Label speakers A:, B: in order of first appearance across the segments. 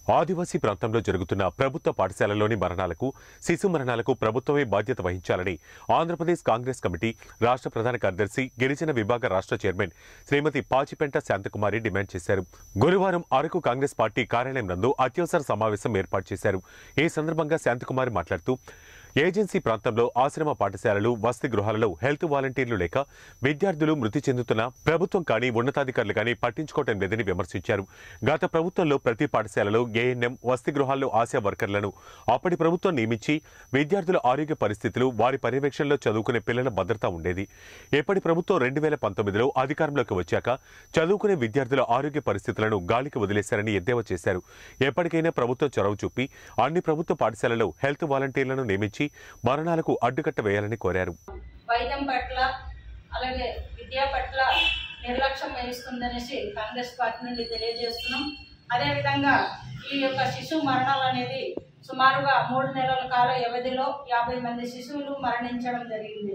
A: ఆదివాసీ ప్రాంతంలో జరుగుతున్న ప్రభుత్వ పాఠశాలలోని మరణాలకు శిశు మరణాలకు ప్రభుత్వమే బాధ్యత వహించాలని ఆంధ్రప్రదేశ్ కాంగ్రెస్ కమిటీ రాష్ట్ర ప్రధాన కార్యదర్శి గిరిజన విభాగ రాష్ట్ర చైర్మన్ శ్రీమతి పాచిపెంట శాంతకుమారి డిమాండ్ చేశారు గురువారం అరకు కాంగ్రెస్ పార్టీ కార్యాలయం నందు అత్యవసర సమావేశం ఏర్పాటు చేశారు ఈ సందర్భంగా శాంతకుమారి మాట్లాడుతూ ఏజెన్సీ ప్రాంతంలో ఆశ్రమ పాఠశాలలు వసతి గృహాలలో హెల్త్ వాలంటీర్లు లేక విద్యార్థులు మృతి చెందుతున్న ప్రభుత్వం కానీ ఉన్నతాధికారులు కానీ పట్టించుకోవటం లేదని విమర్శించారు గత ప్రభుత్వంలో ప్రతి పాఠశాలలో ఏఎన్ఎం వసతి గృహాల్లో ఆశా వర్కర్లను అప్పటి ప్రభుత్వం నియమించి విద్యార్థుల ఆరోగ్య పరిస్థితులు వారి పర్యవేక్షణలో చదువుకునే పిల్లల భద్రత ఉండేది ఎప్పటి ప్రభుత్వం రెండు వేల పంతొమ్మిదిలో అధికారంలోకి వచ్చాక చదువుకునే విద్యార్థుల ఆరోగ్య పరిస్థితులను గాలికి వదిలేశారని ఎద్దేవా చేశారు ఎప్పటికైనా ప్రభుత్వం చొరవ చూపి అన్ని ప్రభుత్వ పాఠశాలలో హెల్త్ వాలంటీర్లను నియమించి మరణాలకు అడ్డుకట్ట వేయాలని కోరారు
B: వైద్యం పట్ల అలాగే విద్య పట్ల నిర్లక్ష్యం వహిస్తుందనేసి కాంగ్రెస్ పార్టీ నుండి తెలియజేస్తున్నాం అదేవిధంగా ఈ యొక్క శిశువు మరణాలు అనేది సుమారుగా మూడు నెలల కాల వ్యవధిలో యాభై మంది శిశువులు మరణించడం జరిగింది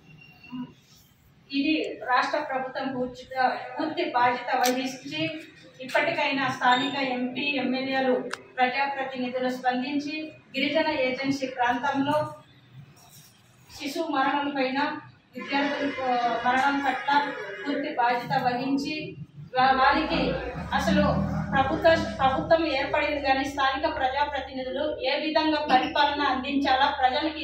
B: ఇది రాష్ట్ర ప్రభుత్వం పూర్తి పూర్తి బాధ్యత వహించి ఇప్పటికైనా స్థానిక ఎంపీ ఎమ్మెల్యేలు ప్రజాప్రతినిధులు స్పందించి గిరిజన ఏజెన్సీ ప్రాంతంలో శిశువు మరణం పైన విద్యార్థుల ఆ, మరణం పట్ల పూర్తి బాధ్యత వహించి వా- వారికి అసలు ప్రభుత్వ ప్రభుత్వం ఏర్పడింది కానీ స్థానిక ప్రజాప్రతినిధులు ఏ విధంగా పరిపాలన అందించాలా ప్రజలకి